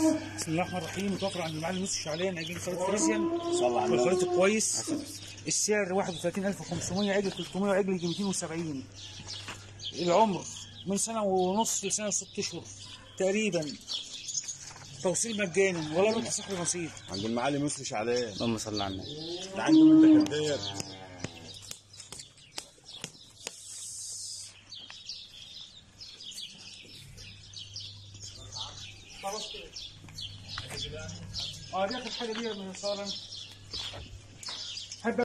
بسم الله الرحمن الرحيم متوفر عند المعلم يوسف شعلان عجل خليط فريزيان صلى على النبي والخليط كويس السعر 31500 عجل 300 وعجل 270 العمر من سنه ونص لسنه وست اشهر تقريبا توصيل مجاني ولا بد صحي نصيب عند المعلم يوسف شعلان اللهم صل على النبي ده عنده من كداب خلاص كده اه دي اخر حاجه دي من صار